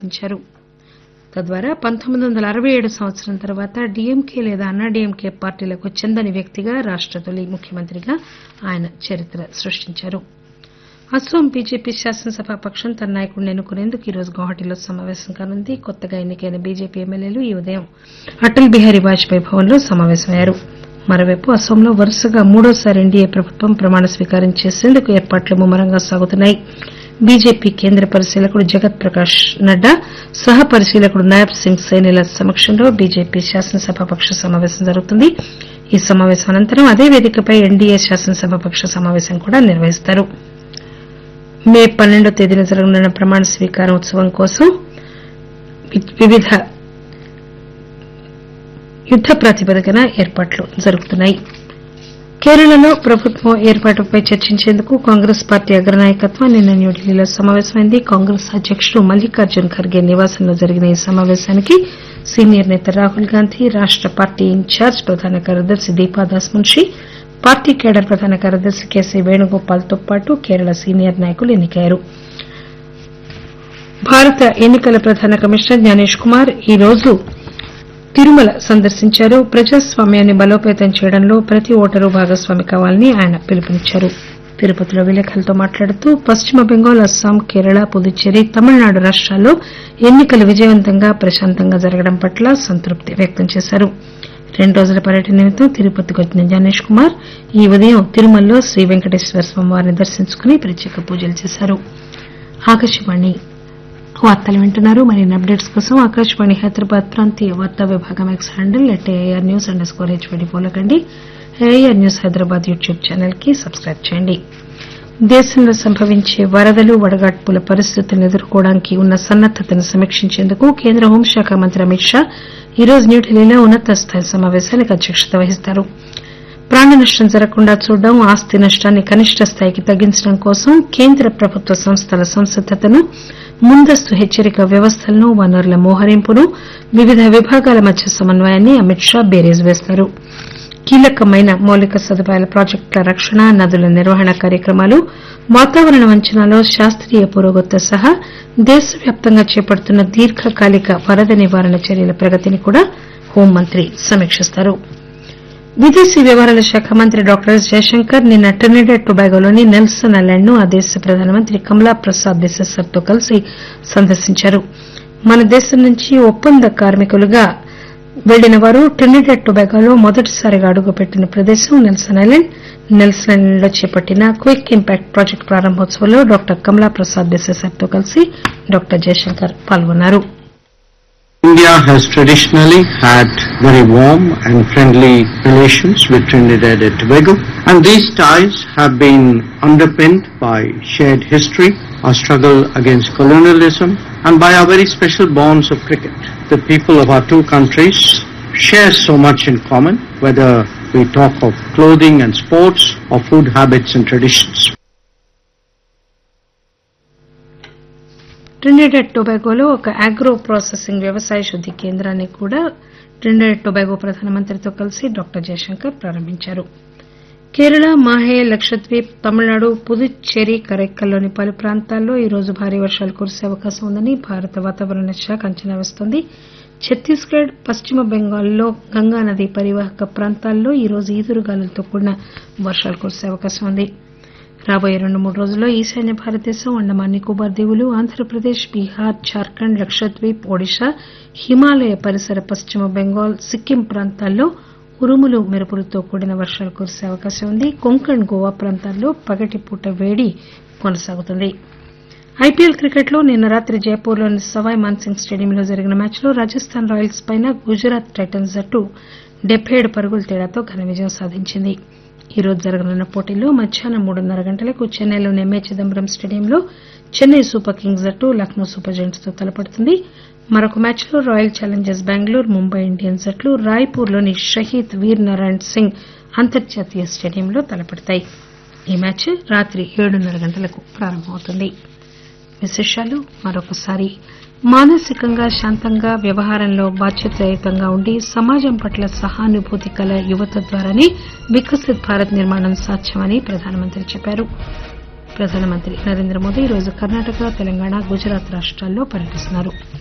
ప్రకటించారు తద్వారా పంతొమ్మిది వందల అరవై ఏడు సంవత్సరం తర్వాత డీఎంకే లేదా అన్నాడీఎంకే పార్టీలకు చెందని వ్యక్తిగా రాష్ట తొలి ముఖ్యమంత్రిగా ఆయన చరిత్ర సృష్టించారు అస్సోం బీజేపీ శాసనసభా పక్షం తన నాయకుడిని ఎన్నుకునేందుకు ఈ రోజు గౌహటిలో సమావేశం కానుంది కొత్తగా ఎన్నికైన బీజేపీ ఎమ్మెల్యేలు ఈ ఉదయం అటల్ బిహారీ వాజ్పేయి భవన్ లో సమావేశమయ్యారు మరోవైపు అస్సోంలో వరుసగా మూడోసారి ఎన్డీఏ ప్రభుత్వం ప్రమాణ స్వీకారం చేసేందుకు ఏర్పాట్లు ముమ్మరంగా సాగుతున్నాయి బీజేపీ కేంద్ర పరిశీలకుడు జగత్ ప్రకాష్ నడ్డా సహ పరిశీలకుడు నాయబ్ సింగ్ సైనిల సమక్షంలో బీజేపీ శాసనసభాపక్ష సమావేశం జరుగుతుంది ఈ సమావేశం అనంతరం అదే వేదికపై ఎన్డీఏ శాసనసభాపక్ష సమావేశం కూడా నిర్వహిస్తారు మే పన్నెండో తేదీన జరగనున్న ప్రమాణ స్వీకారం ఉత్సవం కోసం వివిధ యుద్ద ప్రాతిపదికన ఏర్పాట్లు జరుగుతున్నాయి కేరళలో ప్రభుత్వం ఏర్పాటుపై చర్చించేందుకు కాంగ్రెస్ పార్టీ అగ్రనాయకత్వం నిన్న న్యూఢిల్లీలో సమావేశమైంది కాంగ్రెస్ అధ్యకుడు మల్లికార్జున్ ఖర్గే నివాసంలో జరిగిన ఈ సమావేశానికి సీనియర్ నేత రాహుల్ గాంధీ రాష్ట పార్టీ ఇన్ఛార్జ్ ప్రధాన కార్యదర్శి దీపాదాస్ మున్షీ పార్టీ కేడర్ ప్రధాన కార్యదర్శి కేసీ వేణుగోపాల్ తో పాటు కేరళ సీనియర్ నాయకులు ఎన్నికయ్యారు భారత ఎన్నికల ప్రధాన కమిషనర్ జ్ఞానేష్ కుమార్ ఈ రోజు తిరుమల సందర్శించారు ప్రజాస్వామ్యాన్ని బలోపేతం చేయడంలో ప్రతి ఓటరు భాగస్వామి కావాలని ఆయన పిలుపునిచ్చారు తిరుపతిలో విలేకరులతో మాట్లాడుతూ పశ్చిమ బెంగాల్ అస్సాం కేరళ పుదుచ్చేరి తమిళనాడు రాష్టాల్లో ఎన్నికలు విజయవంతంగా ప్రశాంతంగా జరగడం పట్ల సంతృప్తి వ్యక్తం చేశారు రెండు రోజుల పర్యటన నిమిత్తం తిరుపతికి వచ్చిన జ్ఞానేష్ కుమార్ ఈ ఉదయం తిరుమలలో శ్రీ వెంకటేశ్వర స్వామి వారిని దర్శించుకుని ప్రత్యేక పూజలు చేశారు ఆకాశవాణి వార్తలు వింటున్నారు మరిన్ని అప్డేట్స్ కోసం ఆకాశవాణి హైదరాబాద్ ప్రాంతీయ వార్తా విభాగం X handle at AR news underscore HYD follow కండి AR news Hyderabad YouTube channel కి సబ్స్క్రైబ్ చేయండి దేశంలో సంభవించే వరదలు వడగాడ్పుల పరిస్థితులను ఎదుర్కోవడానికి ఉన్న సన్నద్దతను సమీక్షించేందుకు కేంద్ర హోంశాఖ మంత్రి అమిత్ షా ఈ రోజు న్యూఢిల్లీలో ఉన్నత స్థాయి సమావేశానికి అధ్యక్షత వహిస్తారు ప్రాణ నష్టం జరగకుండా చూడడం ఆస్తి నష్టాన్ని కనిష్ట స్థాయికి తగ్గించడం కోసం కేంద్ర ప్రభుత్వ సంస్థల సంసిద్దతను ముందస్తు హెచ్చరిక వ్యవస్థలను వనరుల మోహరింపును వివిధ విభాగాల మధ్య సమన్వయాన్ని అమిత్ షా బేరీజు వేస్తారు కీలకమైన మౌలిక సదుపాయాల ప్రాజెక్టుల రక్షణ నదుల నిర్వహణ కార్యక్రమాలు వాతావరణ అంచనాలో శాస్త్రీయ పురోగతితో సహా దేశవ్యాప్తంగా చేపడుతున్న దీర్ఘకాలిక వరద నివారణ చర్యల ప్రగతిని కూడా హోంమంత్రి సమీక్షిస్తారు విదేశీ వ్యవహారాల శాఖ మంత్రి డాక్టర్ ఎస్ జయశంకర్ నిన్న ట్రినిడెడ్ టొబాగోలోని నెల్సన్ ఐలాండ్ ను ఆ దేశ ప్రధానమంత్రి కమలా ప్రసాద్ బిసెసర్ తో కలిసి సందర్శించారు మన దేశం నుంచి ఒప్పంద కార్మికులుగా వెళ్లిన వారు ట్రినిడెడ్ టొబాగోలో మొదటిసారిగా అడుగుపెట్టిన ప్రదేశం నెల్సన్ ఐలాండ్ నెల్సన్ ఐలాండ్ లో చేపట్టిన క్విక్ ఇంపాక్ట్ ప్రాజెక్టు ప్రారంభోత్సవంలో డాక్టర్ కమలా ప్రసాద్ బిసెసర్ తో కలిసి డాక్టర్ జయశంకర్ పాల్గొన్నారు India has traditionally had very warm and friendly relations with Trinidad and Tobago, and these ties have been underpinned by shared history, our struggle against colonialism, and by our very special bonds of cricket. The people of our two countries share so much in common, whether we talk of clothing and sports or food habits and traditions. Trinidad టొబాగోలో ఒక agro processing వ్యవసాయ శుద్ది కేంద్రాన్ని కూడా Trinidad Tobago ప్రధానమంత్రితో కలిసి doctor Jayashankar ప్రారంభించారు కేరళ మాహే లక్షద్వీప్ తమిళనాడు పుదుచ్చేరి కరైక్కల్లోని పలు ప్రాంతాల్లో ఈ రోజు భారీ వర్షాలు కురిసే అవకాశం ఉందని భారత వాతావరణ శాఖ అంచనా వేస్తోంది ఛత్తీస్గఢ్ పశ్చిమ బెంగాల్లో గంగానది పరివాహక ప్రాంతాల్లో ఈ రోజు ఈదురుగాలులతో కూడిన వర్షాలు కురిసే అవకాశం ఉంది రాబోయే రెండు మూడు రోజుల్లో ఈశాన్య భారతదేశం అండమాన్ నికోబార్ దీవులు ఆంధ్రప్రదేశ్ బీహార్ జార్ఖండ్ లక్షద్వీప్ ఒడిశా హిమాలయ పరిసర పశ్చిమ బెంగాల్ సిక్కిం ప్రాంతాల్లో ఉరుములు మెరుపులతో కూడిన వర్షాలు కురిసే అవకాశం ఉంది కొంకణ్ గోవా ప్రాంతాల్లో పగటిపూట వేడి కొనసాగుతుంది ఐపీఎల్ క్రికెట్లో నిన్న రాత్రి జైపూర్లోని సవాయ్ మాన్సింగ్ స్టేడియంలో జరిగిన మ్యాచ్లో రాజస్థాన్ రాయల్స్ పైన గుజరాత్ టైటన్స్ జట్టు డెబ్బై ఏడు పరుగుల తేడాతో ఘన విజయం సాధించింది ఈ రోజు జరగనున్న పోటీల్లో మధ్యాహ్నం మూడున్నర గంటలకు చెన్నైలోని ఎంఏ చిదంబరం స్టేడియంలో చెన్నై సూపర్ కింగ్స్ జట్టు లక్నో సూపర్ జెయింట్స్ తో తలపడుతుంది మరొక మ్యాచ్లో royal challengers Bengaluru Mumbai Indians జట్లు రాయ్పూర్లోని షహీద్ వీర్ నారాయణ్ సింగ్ అంతర్జాతీయ స్టేడియంలో తలపడతాయి ఈ మ్యాచ్ రాత్రి ఏడున్నర గంటలకు ప్రారంభమవుతుంది విశేషాలు మరొకసారి మానసికంగా శాంతంగా వ్యవహారంలో బాధ్యతాయుతంగా ఉండి సమాజం పట్ల సహానుభూతి కల యువత ద్వారానే వికసిత్ భారత్ నిర్మాణం సాధ్యమని ప్రధానమంత్రి చెప్పారు ప్రధానమంత్రి నరేంద్ర మోదీ ఈరోజు కర్ణాటక తెలంగాణ గుజరాత్ రాష్టాల్లో పర్యటిస్తున్నారు